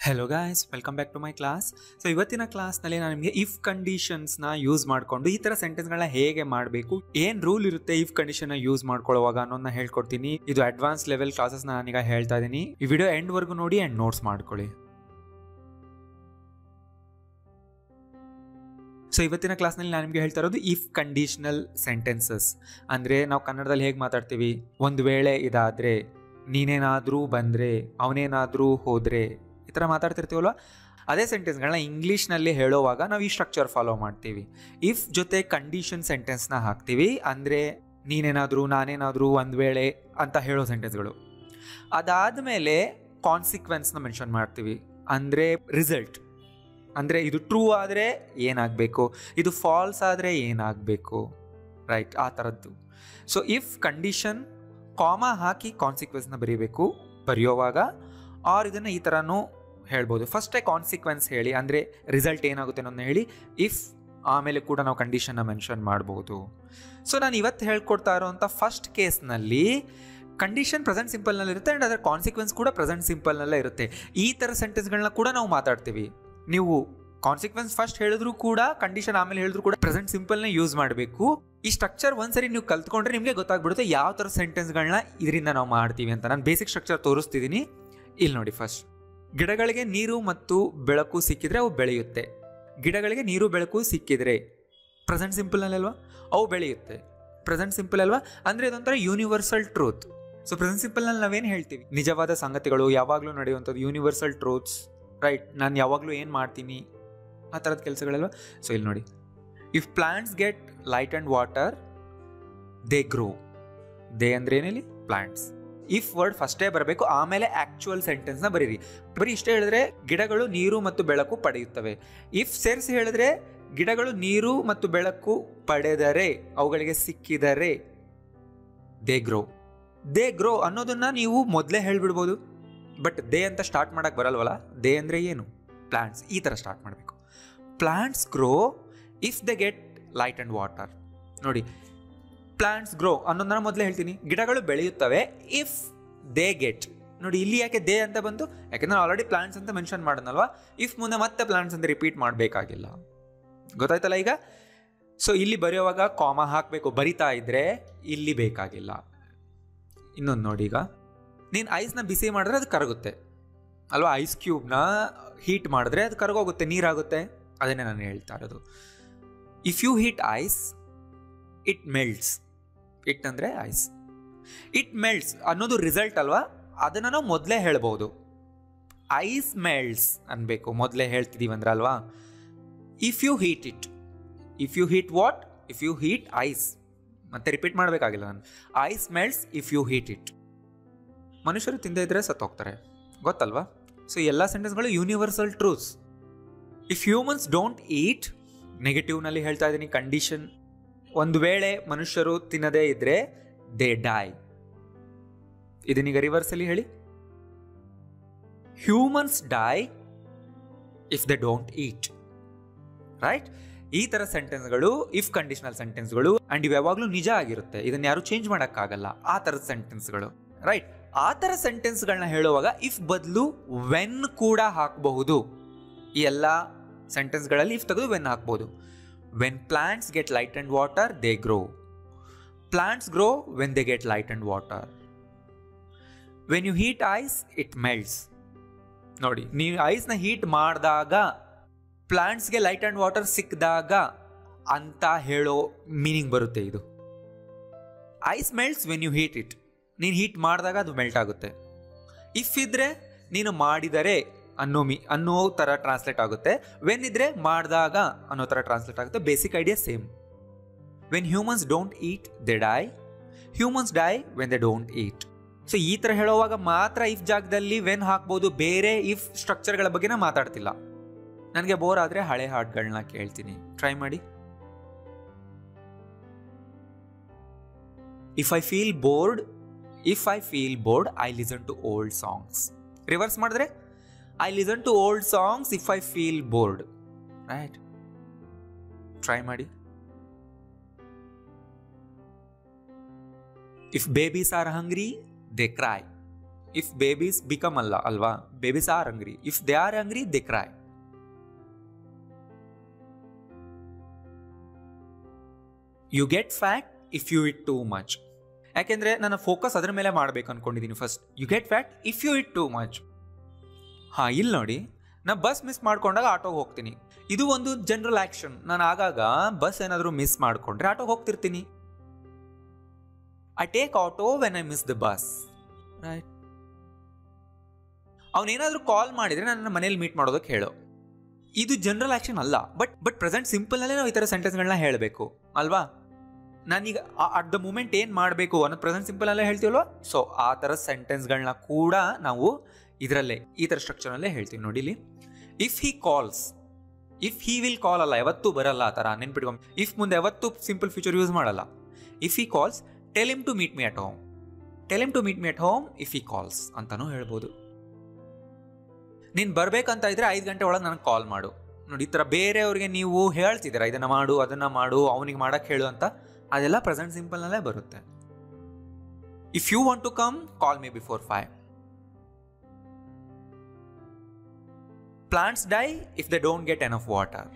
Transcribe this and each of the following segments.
hello guys welcome back to my class so ಇವತ್ತಿನ ಕ್ಲಾಸ್ನಲ್ಲಿ ನಾನು ನಿಮಗೆ ಇಫ್ ಕಂಡೀಷನ್ಸ್ನ ಯೂಸ್ ಮಾಡಿಕೊಂಡು ಈ ಥರ ಸೆಂಟೆನ್ಸ್ಗಳನ್ನ ಹೇಗೆ ಮಾಡಬೇಕು ಏನು ರೂಲ್ ಇರುತ್ತೆ ಇಫ್ ಕಂಡೀಷನ್ನ ಯೂಸ್ ಮಾಡ್ಕೊಳ್ಳುವಾಗ ಅನ್ನೋದನ್ನ ಹೇಳ್ಕೊಡ್ತೀನಿ ಇದು ಅಡ್ವಾನ್ಸ್ ಲೆವೆಲ್ ಕ್ಲಾಸಸ್ ನಾನೀಗ ಹೇಳ್ತಾ ಇದ್ದೀನಿ ಈ ವಿಡಿಯೋ ಎಂಡ್ವರೆಗೂ ನೋಡಿ ಆ್ಯಂಡ್ ನೋಟ್ಸ್ ಮಾಡ್ಕೊಳ್ಳಿ ಸೊ ಇವತ್ತಿನ ಕ್ಲಾಸ್ನಲ್ಲಿ ನಾನು ನಿಮಗೆ ಹೇಳ್ತಾ ಇರೋದು ಇಫ್ ಕಂಡೀಷನಲ್ ಸೆಂಟೆನ್ಸಸ್ ಅಂದರೆ ನಾವು ಕನ್ನಡದಲ್ಲಿ ಹೇಗೆ ಮಾತಾಡ್ತೀವಿ ಒಂದು ವೇಳೆ ಇದಾದರೆ ನೀನೇನಾದರೂ ಬಂದರೆ ಅವನೇನಾದರೂ ಹೋದರೆ ಈ ಥರ ಮಾತಾಡ್ತಿರ್ತೀವಲ್ವ ಅದೇ ಸೆಂಟೆನ್ಸ್ಗಳನ್ನ ಇಂಗ್ಲೀಷ್ನಲ್ಲಿ ಹೇಳೋವಾಗ ನಾವು ಈ ಸ್ಟ್ರಕ್ಚರ್ ಫಾಲೋ ಮಾಡ್ತೀವಿ ಇಫ್ ಜೊತೆ ಕಂಡೀಷನ್ ಸೆಂಟೆನ್ಸ್ನ ಹಾಕ್ತೀವಿ ಅಂದರೆ ನೀನೇನಾದರೂ ನಾನೇನಾದರೂ ಒಂದು ವೇಳೆ ಅಂತ ಹೇಳೋ ಸೆಂಟೆನ್ಸ್ಗಳು ಅದಾದಮೇಲೆ ಕಾನ್ಸಿಕ್ವೆನ್ಸ್ನ ಮೆನ್ಷನ್ ಮಾಡ್ತೀವಿ ಅಂದರೆ ರಿಸಲ್ಟ್ ಅಂದರೆ ಇದು ಟ್ರೂ ಆದರೆ ಏನಾಗಬೇಕು ಇದು ಫಾಲ್ಸ್ ಆದರೆ ಏನಾಗಬೇಕು ರೈಟ್ ಆ ಥರದ್ದು ಸೊ ಇಫ್ ಕಂಡೀಷನ್ ಕಾಮ ಹಾಕಿ ಕಾನ್ಸಿಕ್ವೆನ್ಸ್ನ ಬರೀಬೇಕು ಬರೆಯೋವಾಗ ಆರ್ ಇದನ್ನು ಈ ಥರನೂ ಹೇಳ್ಬೋದು ಫಸ್ಟೇ ಕಾನ್ಸಿಕ್ವೆನ್ಸ್ ಹೇಳಿ ಅಂದರೆ ರಿಸಲ್ಟ್ ಏನಾಗುತ್ತೆ ಅನ್ನೋದನ್ನ ಹೇಳಿ ಇಫ್ ಆಮೇಲೆ ಕೂಡ ನಾವು ಕಂಡೀಷನ್ನ ಮೆನ್ಷನ್ ಮಾಡ್ಬೋದು ಸೊ ನಾನು ಇವತ್ತು ಹೇಳ್ಕೊಡ್ತಾ ಇರೋವಂಥ ಫಸ್ಟ್ ಕೇಸ್ನಲ್ಲಿ ಕಂಡೀಷನ್ ಪ್ರೆಸೆಂಟ್ ಸಿಂಪಲ್ನಲ್ಲಿ ಇರುತ್ತೆ ಆ್ಯಂಡ್ ಅದರ ಕಾನ್ಸಿಕ್ವೆನ್ಸ್ ಕೂಡ ಪ್ರೆಸೆಂಟ್ ಸಿಂಪಲ್ನಲ್ಲೇ ಇರುತ್ತೆ ಈ ಥರ ಸೆಂಟೆನ್ಸ್ಗಳನ್ನ ಕೂಡ ನಾವು ಮಾತಾಡ್ತೀವಿ ನೀವು ಕಾನ್ಸಿಕ್ವೆನ್ಸ್ ಫಸ್ಟ್ ಹೇಳಿದ್ರು ಕೂಡ ಕಂಡೀಷನ್ ಆಮೇಲೆ ಹೇಳಿದ್ರು ಕೂಡ ಪ್ರೆಸೆಂಟ್ ಸಿಂಪಲ್ನೇ ಯೂಸ್ ಮಾಡಬೇಕು ಈ ಸ್ಟ್ರಕ್ಚರ್ ಒಂದ್ಸರಿ ನೀವು ಕಲ್ತ್ಕೊಂಡ್ರೆ ನಿಮಗೆ ಗೊತ್ತಾಗ್ಬಿಡುತ್ತೆ ಯಾವ ಥರ ಸೆಂಟೆನ್ಸ್ಗಳನ್ನ ಇದರಿಂದ ನಾವು ಮಾಡ್ತೀವಿ ಅಂತ ನಾನು ಬೇಸಿಕ್ ಸ್ಟ್ರಕ್ಚರ್ ತೋರಿಸ್ತಿದ್ದೀನಿ ಇಲ್ಲಿ ನೋಡಿ ಫಸ್ಟ್ ಗಿಡಗಳಿಗೆ ನೀರು ಮತ್ತು ಬೆಳಕು ಸಿಕ್ಕಿದ್ರೆ ಅವು ಬೆಳೆಯುತ್ತೆ ಗಿಡಗಳಿಗೆ ನೀರು ಬೆಳಕು ಸಿಕ್ಕಿದ್ರೆ ಪ್ರೆಸೆಂಟ್ ಸಿಂಪಲ್ನಲ್ಲಿ ಅಲ್ವಾ ಅವು ಬೆಳೆಯುತ್ತೆ ಪ್ರೆಸೆಂಟ್ ಸಿಂಪಲ್ ಅಲ್ವಾ ಅಂದರೆ ಇದೊಂಥರ ಯೂನಿವರ್ಸಲ್ ಟ್ರೂತ್ ಸೊ ಪ್ರೆಸೆಂಟ್ ಸಿಂಪಲ್ನಲ್ಲಿ ನಾವೇನು ಹೇಳ್ತೀವಿ ನಿಜವಾದ ಸಂಗತಿಗಳು ಯಾವಾಗಲೂ ನಡೆಯುವಂಥದ್ದು ಯೂನಿವರ್ಸಲ್ ಟ್ರೂತ್ಸ್ ರೈಟ್ ನಾನು ಯಾವಾಗಲೂ ಏನು ಮಾಡ್ತೀನಿ ಆ ಥರದ ಕೆಲಸಗಳಲ್ವ ಸೊ ಇಲ್ಲಿ ನೋಡಿ if plants get light and water they grow they ಅಂದ್ರೆ ಏನಿಲ್ಲಿ ಪ್ಲಾಂಟ್ಸ್ ಇಫ್ ವರ್ಡ್ ಫಸ್ಟೇ ಬರಬೇಕು ಆಮೇಲೆ ಆಕ್ಚುಯಲ್ ಸೆಂಟೆನ್ಸ್ನ ಬರೀರಿ ಬರೀ ಇಷ್ಟೇ ಹೇಳಿದ್ರೆ ಗಿಡಗಳು ನೀರು ಮತ್ತು ಬೆಳಕು ಪಡೆಯುತ್ತವೆ ಇಫ್ ಸೇರಿಸಿ ಹೇಳಿದ್ರೆ ಗಿಡಗಳು ನೀರು ಮತ್ತು ಬೆಳಕು ಪಡೆದರೆ ಅವುಗಳಿಗೆ ಸಿಕ್ಕಿದರೆ ದೇ ಗ್ರೋ ದೇ ಗ್ರೋ ಅನ್ನೋದನ್ನ ನೀವು ಮೊದಲೇ ಹೇಳ್ಬಿಡ್ಬೋದು ಬಟ್ ದೇ ಅಂತ ಸ್ಟಾರ್ಟ್ ಮಾಡಕ್ಕೆ ಬರಲ್ವಲ್ಲ ದೇ ಅಂದರೆ ಏನು ಪ್ಲಾಂಟ್ಸ್ ಈ ಥರ ಸ್ಟಾರ್ಟ್ ಮಾಡಬೇಕು plants grow if they get light and water ನೋಡಿ ಪ್ಲಾಂಟ್ಸ್ ಗ್ರೋ ಅನ್ನೋದನ್ನ ಮೊದಲೇ ಹೇಳ್ತೀನಿ ಗಿಡಗಳು ಬೆಳೆಯುತ್ತವೆ ಇಫ್ ದೇ ಗೆಟ್ ನೋಡಿ ಇಲ್ಲಿ ಯಾಕೆ ದೇ ಅಂತ ಬಂತು ಯಾಕೆಂದ್ರೆ ಆಲ್ರೆಡಿ ಪ್ಲಾಂಟ್ಸ್ ಅಂತ ಮೆನ್ಷನ್ ಮಾಡೋಣಲ್ವಾ ಇಫ್ ಮುಂದೆ ಮತ್ತೆ ಪ್ಲಾಂಟ್ಸ್ ಅಂತ ರಿಪೀಟ್ ಮಾಡಬೇಕಾಗಿಲ್ಲ ಗೊತ್ತಾಯ್ತಲ್ಲ ಈಗ ಸೊ ಇಲ್ಲಿ ಬರೆಯುವಾಗ ಕಾಮ ಹಾಕಬೇಕು ಬರಿತಾ ಇದ್ರೆ ಇಲ್ಲಿ ಬೇಕಾಗಿಲ್ಲ ಇನ್ನೊಂದು ನೋಡಿ ಈಗ ನೀನು ಐಸ್ನ ಬಿಸಿ ಮಾಡಿದ್ರೆ ಅದು ಕರಗುತ್ತೆ ಅಲ್ವಾ ಐಸ್ ಕ್ಯೂಬ್ನ ಹೀಟ್ ಮಾಡಿದ್ರೆ ಅದು ಕರಗೋಗುತ್ತೆ ನೀರಾಗುತ್ತೆ ಅದನ್ನೇ ನಾನು ಹೇಳ್ತಾ ಇರೋದು if you heat ice it melts it ಅಂದರೆ ಐಸ್ ಇಟ್ ಮೆಲ್ಟ್ಸ್ ಅನ್ನೋದು ರಿಸಲ್ಟ್ ಅಲ್ವಾ ಅದನ್ನು ನಾವು ಮೊದಲೇ ಹೇಳ್ಬೋದು ಐಸ್ ಮೆಲ್ಟ್ಸ್ ಅನ್ಬೇಕು ಮೊದಲೇ ಹೇಳ್ತಿದ್ದೀವಿ ಅಂದ್ರೆ ಅಲ್ವಾ if you heat it if you heat what if you heat ice ಮತ್ತೆ ರಿಪೀಟ್ ಮಾಡಬೇಕಾಗಿಲ್ಲ ನಾನು ice melts if you heat it ಮನುಷ್ಯರು ತಿಂದೇ ಇದ್ರೆ ಸತ್ತೋಗ್ತಾರೆ ಗೊತ್ತಲ್ವಾ ಸೊ ಎಲ್ಲ ಸೆಂಟೆನ್ಸ್ಗಳು universal truths if humans don't eat ನೆಗೆಟಿವ್ನಲ್ಲಿ ಹೇಳ್ತಾ ಇದ್ದೀನಿ ಕಂಡೀಷನ್ ಒಂದು ವೇಳೆ ಮನುಷ್ಯರು ತಿನ್ನದೇ ಇದ್ರೆ ದೇ ಡೈ ಇದನ್ನೀಗ ರಿವರ್ಸಲ್ಲಿ ಹೇಳಿ humans die if they don't eat right ಈ ಥರ ಸೆಂಟೆನ್ಸ್ಗಳು ಇಫ್ ಕಂಡೀಷನಲ್ ಸೆಂಟೆನ್ಸ್ಗಳು ಅಂಡ್ ಇವು ಯಾವಾಗಲೂ ನಿಜ ಆಗಿರುತ್ತೆ ಇದನ್ನ ಯಾರು ಚೇಂಜ್ ಮಾಡೋಕ್ಕಾಗಲ್ಲ ಆ ಥರದ ಸೆಂಟೆನ್ಸ್ಗಳು ರೈಟ್ ಆ ಥರ ಸೆಂಟೆನ್ಸ್ಗಳನ್ನ ಹೇಳುವಾಗ ಇಫ್ ಬದಲು ವೆನ್ ಕೂಡ ಹಾಕಬಹುದು ಈ ಎಲ್ಲ ಸೆಂಟೆನ್ಸ್ಗಳಲ್ಲಿ ಇಫ್ ತೆಗೆದು ವೆನ್ ಹಾಕ್ಬೋದು when plants get light and water they grow plants grow when they get light and water when you heat ice it melts ನೋಡಿ ನೀವು ಐಸ್ನ ಹೀಟ್ ಮಾಡಿದಾಗ ಪ್ಲಾಂಟ್ಸ್ಗೆ ಲೈಟ್ ಆ್ಯಂಡ್ ವಾಟರ್ ಸಿಕ್ಕಿದಾಗ ಅಂತ ಹೇಳೋ ಮೀನಿಂಗ್ ಬರುತ್ತೆ ಇದು ice melts when you heat it ನೀನು heat ಮಾಡಿದಾಗ ಅದು ಮೆಲ್ಟ್ ಆಗುತ್ತೆ ಇಫ್ ಇದ್ರೆ ನೀನು ಮಾಡಿದರೆ ಅನ್ನೋ ಮಿ ಅನ್ನೋ ಥರ ಟ್ರಾನ್ಸ್ಲೇಟ್ ಆಗುತ್ತೆ ವೆನ್ ಇದ್ರೆ ಮಾಡಿದಾಗ ಅನ್ನೋ ಥರ ಟ್ರಾನ್ಸ್ಲೇಟ್ ಆಗುತ್ತೆ basic idea same when humans don't eat they die humans die when they don't eat so ಈ ಥರ ಹೇಳುವಾಗ ಮಾತ್ರ ಇಫ್ ಜಾಗದಲ್ಲಿ ವೆನ್ ಹಾಕ್ಬೋದು ಬೇರೆ ಇಫ್ ಸ್ಟ್ರಕ್ಚರ್ಗಳ ಬಗ್ಗೆನ ಮಾತಾಡ್ತಿಲ್ಲ ನನಗೆ ಬೋರ್ ಆದರೆ ಹಳೆ ಹಾಡುಗಳನ್ನ ಕೇಳ್ತೀನಿ ಟ್ರೈ ಮಾಡಿ if I feel bored if I feel bored I listen to old songs reverse ಮಾಡಿದ್ರೆ I listen to old songs if I feel bored right try ಮಾಡಿ if babies are hungry they cry if babies become ಅಲ್ಲ ಅಲ್ವಾ babies are hungry if they are hungry they cry you get fat if you eat too much ಯಾಕೆಂದ್ರೆ ನನ್ನ focus ಅದ್ರ ಮೇಲೆ ಮಾಡ್ಬೇಕು ಅನ್ಕೊಂಡಿದ್ದೀನಿ first you get fat if you eat too much ಹಾಂ ಇಲ್ಲಿ ನೋಡಿ ನಾ ಬಸ್ ಮಿಸ್ ಮಾಡ್ಕೊಂಡಾಗ ಆಟೋಗೆ ಹೋಗ್ತೀನಿ ಇದು ಒಂದು ಜನರಲ್ ಆಕ್ಷನ್ ನಾನು ಆಗಾಗ ಬಸ್ ಏನಾದರೂ ಮಿಸ್ ಮಾಡ್ಕೊಂಡ್ರೆ ಆಟೋಗೆ ಹೋಗ್ತಿರ್ತೀನಿ I take auto when I miss the bus right ಅವನೇನಾದ್ರೂ ಕಾಲ್ ಮಾಡಿದ್ರೆ ನನ್ನ ಮನೇಲಿ ಮೀಟ್ ಮಾಡೋದಕ್ಕೆ ಹೇಳು ಇದು ಜನರಲ್ ಆಕ್ಷನ್ ಅಲ್ಲ ಬಟ್ ಬಟ್ ಪ್ರೆಸೆಂಟ್ ಸಿಂಪಲ್ನಲ್ಲೇ ನಾವು ಈ ಥರ ಸೆಂಟೆನ್ಸ್ಗಳನ್ನ ಹೇಳಬೇಕು ಅಲ್ವಾ ನಾನೀಗ ಅಟ್ ದ ಮೂಮೆಂಟ್ ಏನು ಮಾಡಬೇಕು ಅನ್ನೋದು ಪ್ರೆಸೆಂಟ್ ಸಿಂಪಲ್ ಅಲ್ಲೇ ಹೇಳ್ತೀವಲ್ವ ಸೊ ಆ ಥರ ಸೆಂಟೆನ್ಸ್ಗಳನ್ನ ಕೂಡ ನಾವು ಇದರಲ್ಲೇ ಈ ಥರ ಸ್ಟ್ರಕ್ಚರಲ್ಲೇ ಹೇಳ್ತೀವಿ ನೋಡಿ ಇಲ್ಲಿ if he calls if he will call ಅಲ್ಲ ಯಾವತ್ತೂ ಬರಲ್ಲ ಆ ಥರ ನೆನ್ಪಿಟ್ಕೊಂಡು ಇಫ್ ಮುಂದೆ ಯಾವತ್ತೂ ಸಿಂಪಲ್ ಫ್ಯೂಚರ್ ಯೂಸ್ ಮಾಡಲ್ಲ if he calls tell him to meet me at home tell him to meet me at home if he calls ಅಂತಾನೂ ಹೇಳ್ಬೋದು ನೀನು ಬರ್ಬೇಕಂತ ಇದ್ರೆ ಐದು ಗಂಟೆ ಒಳಗೆ ನನಗೆ ಕಾಲ್ ಮಾಡು ನೋಡಿ ಈ ಥರ ಬೇರೆಯವ್ರಿಗೆ ನೀವು ಹೇಳ್ತಿದ್ದೀರಾ ಇದನ್ನು ಮಾಡು ಅದನ್ನು ಮಾಡು ಅವನಿಗೆ ಮಾಡಕ್ಕೆ ಹೇಳು ಅಂತ ಅದೆಲ್ಲ ಪ್ರೆಸೆಂಟ್ ಸಿಂಪಲ್ನಲ್ಲೇ ಬರುತ್ತೆ if you want to come call me before five plants die if they don't get enough water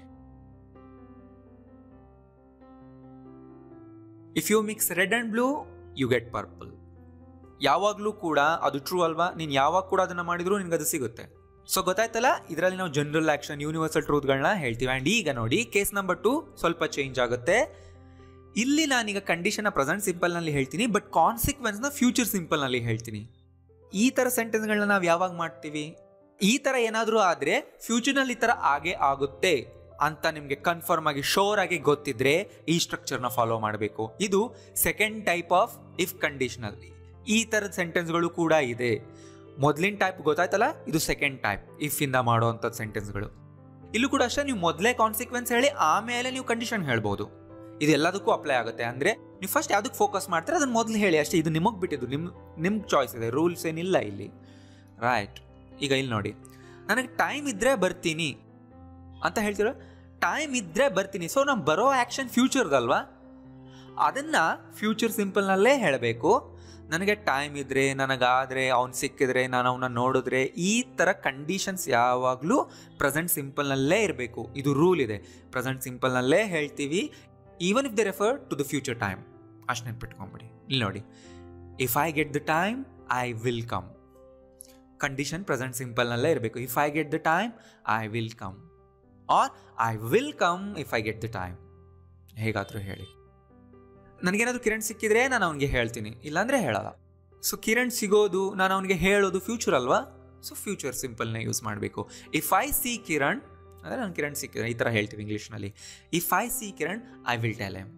if you mix red and blue you get purple ಯಾವಾಗಲೂ ಕೂಡ ಅದು ಟ್ರೂ ಅಲ್ವಾ ನೀನು ಯಾವಾಗ ಕೂಡ ಅದನ್ನು ಮಾಡಿದ್ರು ನಿನ್ಗೆ ಅದು ಸಿಗುತ್ತೆ ಸೊ ಗೊತ್ತಾಯ್ತಲ್ಲ ಇದರಲ್ಲಿ ನಾವು ಜನರಲ್ ಆಕ್ಷನ್ ಯೂನಿವರ್ಸಲ್ ಟ್ರೂತ್ಗಳನ್ನ ಹೇಳ್ತೀವಿ ಆ್ಯಂಡ್ ಈಗ ನೋಡಿ ಕೇಸ್ ನಂಬರ್ ಟು ಸ್ವಲ್ಪ ಚೇಂಜ್ ಆಗುತ್ತೆ ಇಲ್ಲಿ ನಾನೀಗ ಕಂಡೀಷನ್ ಪ್ರೆಸೆಂಟ್ ಸಿಂಪಲ್ನಲ್ಲಿ ಹೇಳ್ತೀನಿ ಬಟ್ ಕಾನ್ಸಿಕ್ವೆನ್ಸ್ನ ಫ್ಯೂಚರ್ ಸಿಂಪಲ್ನಲ್ಲಿ ಹೇಳ್ತೀನಿ ಈ ಥರ ಸೆಂಟೆನ್ಸ್ಗಳನ್ನ ನಾವು ಯಾವಾಗ ಮಾಡ್ತೀವಿ ಈ ಥರ ಏನಾದರೂ ಆದರೆ ಫ್ಯೂಚರ್ನಲ್ಲಿ ಈ ಥರ ಆಗೇ ಆಗುತ್ತೆ ಅಂತ ನಿಮಗೆ ಕನ್ಫರ್ಮ್ ಆಗಿ ಶೋರ್ ಆಗಿ ಗೊತ್ತಿದ್ರೆ ಈ ಸ್ಟ್ರಕ್ಚರ್ನ ಫಾಲೋ ಮಾಡಬೇಕು ಇದು second type of if conditional ಈ ಥರದ ಸೆಂಟೆನ್ಸ್ಗಳು ಕೂಡ ಇದೆ ಮೊದಲಿನ ಟೈಪ್ ಗೊತ್ತಾಯ್ತಲ್ಲ ಇದು ಸೆಕೆಂಡ್ ಟೈಪ್ ಇಫ್ ಇಂದ ಮಾಡುವಂಥದ್ದು ಸೆಂಟೆನ್ಸ್ಗಳು ಇಲ್ಲೂ ಕೂಡ ಅಷ್ಟೇ ನೀವು ಮೊದಲೇ ಕಾನ್ಸಿಕ್ವೆನ್ಸ್ ಹೇಳಿ ಆಮೇಲೆ ನೀವು ಕಂಡೀಷನ್ ಹೇಳ್ಬೋದು ಇದು ಎಲ್ಲದಕ್ಕೂ ಅಪ್ಲೈ ಆಗುತ್ತೆ ಅಂದರೆ ನೀವು ಫಸ್ಟ್ ಯಾವುದಕ್ಕೆ ಫೋಕಸ್ ಮಾಡ್ತಾರೆ ಅದನ್ನು ಮೊದಲು ಹೇಳಿ ಅಷ್ಟೇ ಇದು ನಿಮಗೆ ಬಿಟ್ಟಿದ್ದು ನಿಮ್ಮ ನಿಮ್ಗೆ ಚಾಯ್ಸ್ ಇದೆ ರೂಲ್ಸ್ ಏನಿಲ್ಲ ಇಲ್ಲಿ ರೈಟ್ ಈಗ ಇಲ್ಲಿ ನೋಡಿ ನನಗೆ ಟೈಮ್ ಇದ್ದರೆ ಬರ್ತೀನಿ ಅಂತ ಹೇಳ್ತೀರ ಟೈಮ್ ಇದ್ದರೆ ಬರ್ತೀನಿ ಸೊ ನಾನು ಬರೋ ಆ್ಯಕ್ಷನ್ ಫ್ಯೂಚರ್ದಲ್ವಾ ಅದನ್ನು ಫ್ಯೂಚರ್ ಸಿಂಪಲ್ನಲ್ಲೇ ಹೇಳಬೇಕು ನನಗೆ ಟೈಮ್ ಇದ್ದರೆ ನನಗಾದರೆ ಅವ್ನು ಸಿಕ್ಕಿದ್ರೆ ನಾನು ಅವನ್ನ ನೋಡಿದ್ರೆ ಈ ಥರ ಕಂಡೀಷನ್ಸ್ ಯಾವಾಗಲೂ ಪ್ರೆಸೆಂಟ್ ಸಿಂಪಲ್ನಲ್ಲೇ ಇರಬೇಕು ಇದು ರೂಲ್ ಇದೆ ಪ್ರೆಸೆಂಟ್ ಸಿಂಪಲ್ನಲ್ಲೇ ಹೇಳ್ತೀವಿ even if they refer to the future time ಅಷ್ಟು ನೆನ್ಪಿಟ್ಕೊಂಬಿಡಿ ಇಲ್ಲಿ ನೋಡಿ if I get the time I will come condition present ಸಿಂಪಲ್ನಲ್ಲೇ ಇರಬೇಕು if I get the time I will come or I will come if I get the time ಹೇಗಾದರೂ ಹೇಳಿ ನನಗೇನಾದರೂ ಕಿರಣ್ ಸಿಕ್ಕಿದ್ರೆ ನಾನು ಅವನಿಗೆ ಹೇಳ್ತೀನಿ ಇಲ್ಲಾಂದರೆ ಹೇಳಲ್ಲ ಸೊ ಕಿರಣ್ ಸಿಗೋದು ನಾನು ಅವನಿಗೆ ಹೇಳೋದು ಫ್ಯೂಚರ್ ಅಲ್ವಾ ಸೊ ಫ್ಯೂಚರ್ ಸಿಂಪಲ್ನೇ ಯೂಸ್ ಮಾಡಬೇಕು ಇಫ್ ಐ ಸಿ ಕಿರಣ್ ಅಂದರೆ ನಾನು ಕಿರಣ್ ಸಿಕ್ಕಿದ್ರೆ ಈ ಥರ ಹೇಳ್ತೀವಿ ಇಂಗ್ಲೀಷ್ನಲ್ಲಿ if I see Kiran I will tell him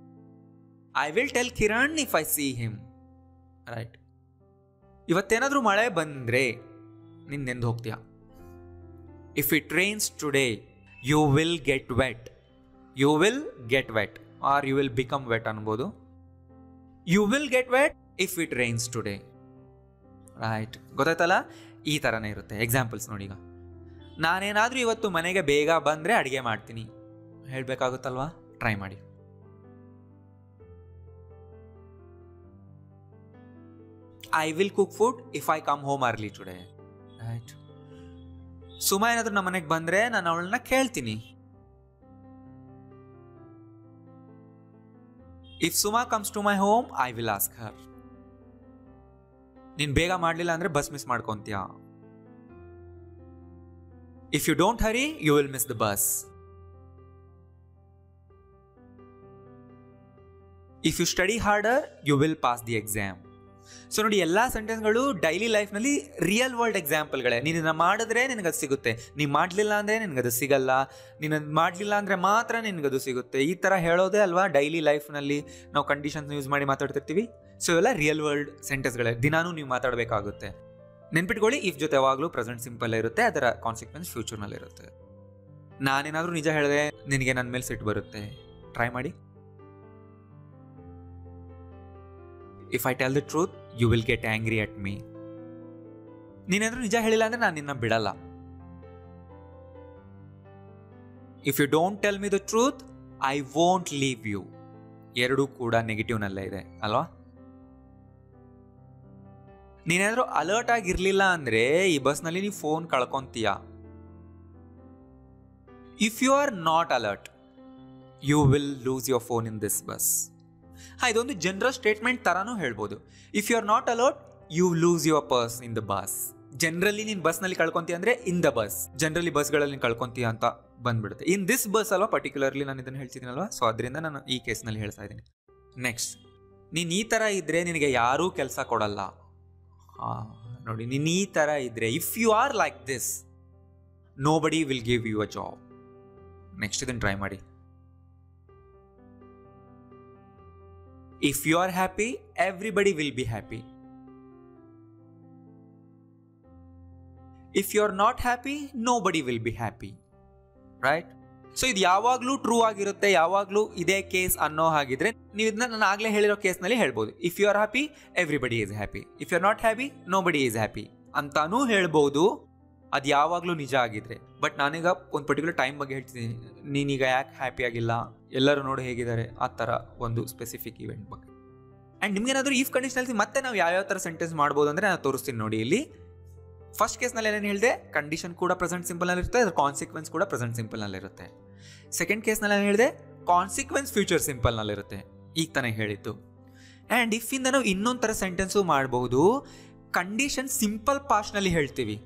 I will tell Kiran if I see him right ಇವತ್ತೇನಾದರೂ ಮಳೆ ಬಂದರೆ ನೀನು ನೆಂದು ಹೋಗ್ತೀಯ if it rains today you will get wet you will get wet or you will become wet ಅನ್ಬೋದು you will get wet if it rains today right ಗೊತ್ತಾಯ್ತಲ್ಲ ಈ ಥರನೇ ಇರುತ್ತೆ ಎಕ್ಸಾಂಪಲ್ಸ್ ನೋಡಿ ಈಗ ನಾನೇನಾದರೂ ಇವತ್ತು ಮನೆಗೆ ಬೇಗ ಬಂದರೆ ಅಡುಗೆ ಮಾಡ್ತೀನಿ ಹೇಳಬೇಕಾಗುತ್ತಲ್ವಾ ಟ್ರೈ ಮಾಡಿ I will cook food if I come home early today right Suma ಏನಾದರೂ ನಮ್ಮ ಮನೆಗೆ ಬಂದರೆ ನಾನು ಅವಳನ್ನ ಕೇಳ್ತೀನಿ if Suma comes to my home I will ask her ನೀನು ಬೇಗ ಮಾಡಲಿಲ್ಲ ಅಂದರೆ ಬಸ್ ಮಿಸ್ ಮಾಡ್ಕೊತೀಯ if you don't hurry you will miss the bus if you study harder you will pass the exam so ನೋಡಿ ಎಲ್ಲ ಸೆಂಟೆನ್ಸ್ಗಳು ಡೈಲಿ ಲೈಫ್ನಲ್ಲಿ real world ಎಕ್ಸಾಂಪಲ್ಗಳೇ ನೀನು ಇದನ್ನ ಮಾಡಿದ್ರೆ ನಿನಗದು ಸಿಗುತ್ತೆ ನೀನು ಮಾಡಲಿಲ್ಲ ಅಂದರೆ ನಿನಗದು ಸಿಗಲ್ಲ ನೀನು ಅದು ಮಾಡಲಿಲ್ಲ ಅಂದರೆ ಮಾತ್ರ ನಿನಗದು ಸಿಗುತ್ತೆ ಈ ಥರ ಹೇಳೋದೇ ಅಲ್ವಾ ಡೈಲಿ ಲೈಫ್ನಲ್ಲಿ ನಾವು ಕಂಡೀಷನ್ಸ್ ಯೂಸ್ ಮಾಡಿ ಮಾತಾಡ್ತಿರ್ತೀವಿ ಸೊ ಇವೆಲ್ಲ ರಿಯಲ್ ವರ್ಲ್ಡ್ ಸೆಂಟೆನ್ಸ್ಗಳೇ ದಿನಾನೂ ನೀವು ಮಾತಾಡಬೇಕಾಗುತ್ತೆ ನೆನ್ಪಿಟ್ಕೊಳ್ಳಿ ಇಫ್ ಜೊತೆ ಯಾವಾಗಲೂ ಪ್ರೆಸೆಂಟ್ ಸಿಂಪಲ್ ಇರುತ್ತೆ ಅದರ ಕಾನ್ಸಿಕ್ವೆನ್ಸ್ ಫ್ಯೂಚರ್ನಲ್ಲಿ ಇರುತ್ತೆ ನಾನೇನಾದರೂ ನಿಜ ಹೇಳಿದ್ರೆ ನಿನಗೆ ನನ್ನ ಮೇಲೆ ಸಿಟ್ಟು ಬರುತ್ತೆ ಟ್ರೈ ಮಾಡಿ if I tell the truth you will get angry at me ನೀನೇನಾದ್ರೂ ನಿಜ ಹೇಳಿಲ್ಲ ಅಂದ್ರೆ ನಾನು ನಿನ್ನ ಬಿಡಲ್ಲ if you don't tell me the truth I won't leave you ಎರಡೂ ಕೂಡ ನೆಗೆಟಿವ್ನಲ್ಲೇ ಇದೆ ಅಲ್ವಾ ನೀನೇನಾದರೂ ಅಲರ್ಟ್ ಆಗಿರಲಿಲ್ಲ ಅಂದರೆ ಈ ಬಸ್ನಲ್ಲಿ ನೀವು ಫೋನ್ ಕಳ್ಕೊತೀಯ if you are not alert you will lose your phone in this bus ಹಾಂ ಇದೊಂದು ಜನರಲ್ ಸ್ಟೇಟ್ಮೆಂಟ್ ಥರನೂ ಹೇಳ್ಬೋದು if you are not alert you lose your purse in the bus generally ನೀನು ಬಸ್ನಲ್ಲಿ ಕಳ್ಕೊಂತೀಯ ಅಂದರೆ ಇನ್ ದ ಬಸ್ ಜನರಲಿ ಬಸ್ಗಳಲ್ಲಿ ನೀನು ಕಳ್ಕೊಂತೀಯ ಅಂತ ಬಂದ್ಬಿಡುತ್ತೆ ಇನ್ ದಿಸ್ ಬಸ್ ಅಲ್ವಾ ಪರ್ಟಿಕ್ಯುಲರ್ಲಿ ನಾನು ಇದನ್ನು ಹೇಳ್ತಿದ್ದೀನಲ್ವಾ ಸೊ ಅದರಿಂದ ನಾನು ಈ ಕೇಸ್ನಲ್ಲಿ ಹೇಳ್ತಾ ಇದ್ದೀನಿ ನೆಕ್ಸ್ಟ್ ನೀನು ಈ ಥರ ಇದ್ದರೆ ನಿನಗೆ ಯಾರೂ ಕೆಲಸ ಕೊಡಲ್ಲ ಹಾಂ ನೋಡಿ ನೀನು ಈ ಥರ ಇದ್ದರೆ if you are like this nobody will give you a job next ಇದನ್ನು ಟ್ರೈ ಮಾಡಿ if you are happy everybody will be happy if you are not happy nobody will be happy right so ಇದು ಯಾವಾಗಲೂ true ಆಗಿರುತ್ತೆ ಯಾವಾಗಲೂ ಇದೇ case ಅನ್ನೋ ಹಾಗಿದ್ರೆ ನೀವು ಇದನ್ನ ನಾನು ಆಗಲೇ ಹೇಳಿರೋ ಕೇಸ್ನಲ್ಲಿ ಹೇಳ್ಬೋದು if you are happy everybody is happy if you are not happy nobody is happy ಅಂತಾನೂ ಹೇಳ್ಬೋದು ಅದು ಯಾವಾಗಲೂ ನಿಜ ಆಗಿದ್ರೆ ಬಟ್ ನಾನೀಗ ಒಂದು ಪರ್ಟಿಕ್ಯುಲರ್ ಟೈಮ್ ಬಗ್ಗೆ ಹೇಳ್ತಿದ್ದೀನಿ ನೀನೀಗ ಯಾಕೆ ಹ್ಯಾಪಿ ಆಗಿಲ್ಲ ಎಲ್ಲರೂ ನೋಡಿ ಹೇಗಿದ್ದಾರೆ ಆ ಥರ ಒಂದು ಸ್ಪೆಸಿಫಿಕ್ ಇವೆಂಟ್ ಬಗ್ಗೆ ಆ್ಯಂಡ್ ನಿಮ್ಗೇನಾದರೂ ಈಫ್ ಕಂಡೀಷನಲ್ಲಿ ಮತ್ತೆ ನಾವು ಯಾವ್ಯಾವ ಥರ ಸೆಂಟೆನ್ಸ್ ಮಾಡ್ಬೋದು ಅಂದರೆ ನಾನು ತೋರಿಸ್ತೀನಿ ನೋಡಿ ಇಲ್ಲಿ ಫಸ್ಟ್ ಕೇಸ್ನಲ್ಲಿ ಏನೇನು ಹೇಳಿದೆ ಕಂಡೀಷನ್ ಕೂಡ ಪ್ರೆಸೆಂಟ್ ಸಿಂಪಲ್ನಲ್ಲಿ ಇರುತ್ತೆ ಅದ್ರ ಕಾನ್ಸಿಕ್ವೆನ್ಸ್ ಕೂಡ ಪ್ರೆಸೆಂಟ್ ಸಿಂಪಲ್ನಲ್ಲಿರುತ್ತೆ ಸೆಕೆಂಡ್ ಕೇಸ್ನಲ್ಲಿ ಏನು ಹೇಳಿದೆ ಕಾನ್ಸಿಕ್ವೆನ್ಸ್ ಫ್ಯೂಚರ್ ಸಿಂಪಲ್ನಲ್ಲಿರುತ್ತೆ ಈಗ ತಾನೇ ಹೇಳಿದ್ದು ಆ್ಯಂಡ್ ಇಫಿಂದ ನಾವು ಇನ್ನೊಂದು ಥರ ಸೆಂಟೆನ್ಸು ಮಾಡಬಹುದು ಕಂಡೀಷನ್ ಸಿಂಪಲ್ ಪಾಸ್ಟ್ನಲ್ಲಿ ಹೇಳ್ತೀವಿ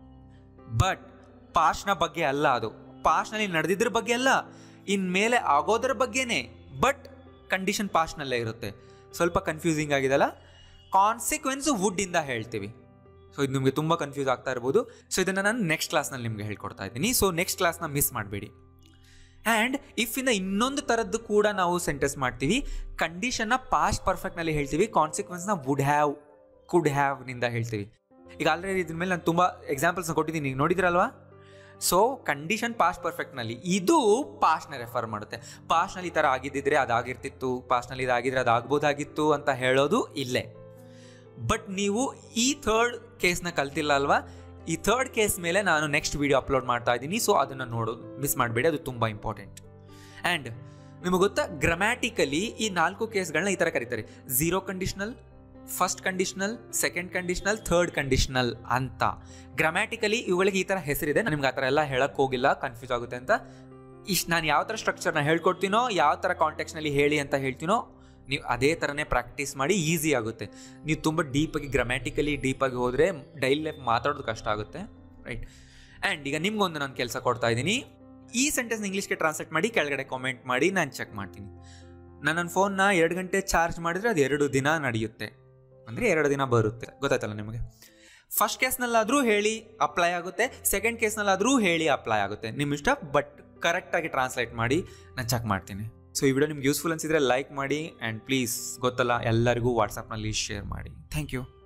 ಬಟ್ ಪಾಸ್ಟ್ನ ಬಗ್ಗೆ ಅಲ್ಲ ಅದು ಪಾಸ್ಟ್ನಲ್ಲಿ ನಡೆದಿದ್ರ ಬಗ್ಗೆ ಅಲ್ಲ ಇನ್ಮೇಲೆ ಆಗೋದ್ರ ಬಗ್ಗೆನೇ ಬಟ್ ಕಂಡೀಷನ್ ಪಾಸ್ಟ್ನಲ್ಲೇ ಇರುತ್ತೆ ಸ್ವಲ್ಪ ಕನ್ಫ್ಯೂಸಿಂಗ್ ಆಗಿದೆಲ್ಲ ಕಾನ್ಸಿಕ್ವೆನ್ಸು ವುಡ್ಡಿಂದ ಹೇಳ್ತೀವಿ ಸೊ ಇದು ನಿಮಗೆ ತುಂಬ ಕನ್ಫ್ಯೂಸ್ ಆಗ್ತಾ ಇರ್ಬೋದು ಸೊ ಇದನ್ನು ನಾನು ನೆಕ್ಸ್ಟ್ ಕ್ಲಾಸ್ನಲ್ಲಿ ನಿಮಗೆ ಹೇಳ್ಕೊಡ್ತಾ ಇದ್ದೀನಿ ಸೊ ನೆಕ್ಸ್ಟ್ ಕ್ಲಾಸ್ನ ಮಿಸ್ ಮಾಡಬೇಡಿ ಆ್ಯಂಡ್ ಇಫ್ ಇಂದ ಇನ್ನೊಂದು ಥರದ್ದು ಕೂಡ ನಾವು ಸೆಂಟೆನ್ಸ್ ಮಾಡ್ತೀವಿ ಕಂಡೀಷನ್ನ ಪಾಸ್ಟ್ ಪರ್ಫೆಕ್ಟ್ನಲ್ಲಿ ಹೇಳ್ತೀವಿ ಕಾನ್ಸಿಕ್ವೆನ್ಸ್ನ ವುಡ್ ಹ್ಯಾವ್ ಕುಡ್ ಹ್ಯಾವ್ನಿಂದ ಹೇಳ್ತೀವಿ ಈಗ ಆಲ್ರೆಡಿ ಇದ್ರ ಮೇಲೆ ನಾನು ತುಂಬ ಎಕ್ಸಾಂಪಲ್ಸ್ನ ಕೊಟ್ಟಿದ್ದೀನಿ ಈಗ ನೋಡಿದ್ರಲ್ವಾ ಸೊ ಕಂಡೀಷನ್ ಪಾಸ್ಟ್ ಪರ್ಫೆಕ್ಟ್ನಲ್ಲಿ ಇದು ಪಾಸ್ಟ್ನ ರೆಫರ್ ಮಾಡುತ್ತೆ ಪಾಸ್ಟ್ನಲ್ಲಿ ಈ ಥರ ಆಗಿದ್ದಿದ್ರೆ ಅದಾಗಿರ್ತಿತ್ತು ಪಾಸ್ಟ್ನಲ್ಲಿ ಇದಾಗಿದ್ರೆ ಅದಾಗ್ಬೋದಾಗಿತ್ತು ಅಂತ ಹೇಳೋದು ಇಲ್ಲೇ ಬಟ್ ನೀವು ಈ ಥರ್ಡ್ ಕೇಸ್ನ ಕಲ್ತಿಲ್ಲ ಅಲ್ವಾ ಈ ಥರ್ಡ್ ಕೇಸ್ ಮೇಲೆ ನಾನು ನೆಕ್ಸ್ಟ್ ವಿಡಿಯೋ ಅಪ್ಲೋಡ್ ಮಾಡ್ತಾ ಇದ್ದೀನಿ ಸೊ ಅದನ್ನು ನೋಡೋದು ಮಿಸ್ ಮಾಡಬೇಡಿ ಅದು ತುಂಬ ಇಂಪಾರ್ಟೆಂಟ್ ಆ್ಯಂಡ್ ನಿಮಗೆ ಗೊತ್ತಾ ಗ್ರಾಮ್ಯಾಟಿಕಲಿ ಈ ನಾಲ್ಕು ಕೇಸ್ಗಳನ್ನ ಈ ಥರ ಕರೀತಾರೆ zero conditional first conditional second conditional third conditional ಅಂತ ಗ್ರಾಮ್ಯಾಟಿಕಲಿ ಇವುಗಳಿಗೆ ಈ ಥರ ಹೆಸರಿದೆ ನಾನು ನಿಮ್ಗೆ ಆ ಥರ ಎಲ್ಲ ಹೇಳಕ್ಕೆ ಹೋಗಿಲ್ಲ ಕನ್ಫ್ಯೂಸ್ ಆಗುತ್ತೆ ಅಂತ ಇಷ್ಟು ನಾನು ಯಾವ ಥರ ಸ್ಟ್ರಕ್ಚರ್ನ ಹೇಳ್ಕೊಡ್ತೀನೋ ಯಾವ ಥರ ಕಾಂಟೆಕ್ಸ್ನಲ್ಲಿ ಹೇಳಿ ಅಂತ ಹೇಳ್ತೀನೋ ನೀವು ಅದೇ ಥರನೇ ಪ್ರಾಕ್ಟೀಸ್ ಮಾಡಿ ಈಸಿ ಆಗುತ್ತೆ ನೀವು ತುಂಬ ಡೀಪಾಗಿ ಗ್ರಾಮ್ಯಾಟಿಕಲಿ ಡೀಪಾಗಿ ಹೋದರೆ ಡೈಲಿ ಲೈಫ್ ಮಾತಾಡೋದು ಕಷ್ಟ ಆಗುತ್ತೆ ರೈಟ್ ಆ್ಯಂಡ್ ಈಗ ನಿಮ್ಗೊಂದು ನಾನು ಕೆಲಸ ಕೊಡ್ತಾ ಇದ್ದೀನಿ ಈ ಸೆಂಟೆನ್ಸ್ ಇಂಗ್ಲೀಷ್ಗೆ ಟ್ರಾನ್ಸ್ಲೇಟ್ ಮಾಡಿ ಕೆಳಗಡೆ ಕಾಮೆಂಟ್ ಮಾಡಿ ನಾನು ಚೆಕ್ ಮಾಡ್ತೀನಿ ನಾನು ನನ್ನ ಫೋನ್ನ ಎರಡು ಗಂಟೆ ಚಾರ್ಜ್ ಮಾಡಿದರೆ ಅದು ಎರಡು ದಿನ ನಡೆಯುತ್ತೆ ಅಂದರೆ ಎರಡು ದಿನ ಬರುತ್ತೆ ಗೊತ್ತಾಯ್ತಲ್ಲ ನಿಮಗೆ ಫಸ್ಟ್ ಕೇಸ್ನಲ್ಲಾದರೂ ಹೇಳಿ ಅಪ್ಲೈ ಆಗುತ್ತೆ ಸೆಕೆಂಡ್ ಕೇಸ್ನಲ್ಲಾದರೂ ಹೇಳಿ ಅಪ್ಲೈ ಆಗುತ್ತೆ ನಿಮ್ಮ ಇಷ್ಟ ಬಟ್ ಕರೆಕ್ಟಾಗಿ ಟ್ರಾನ್ಸ್ಲೇಟ್ ಮಾಡಿ ನಾನು ಚೆಕ್ ಮಾಡ್ತೀನಿ ಸೊ ಈ ವಿಡಿಯೋ ನಿಮ್ಗೆ ಯೂಸ್ಫುಲ್ ಅನಿಸಿದರೆ ಲೈಕ್ ಮಾಡಿ ಆ್ಯಂಡ್ ಪ್ಲೀಸ್ ಗೊತ್ತಲ್ಲ ಎಲ್ಲರಿಗೂ ವಾಟ್ಸಪ್ನಲ್ಲಿ ಶೇರ್ ಮಾಡಿ ಥ್ಯಾಂಕ್ ಯು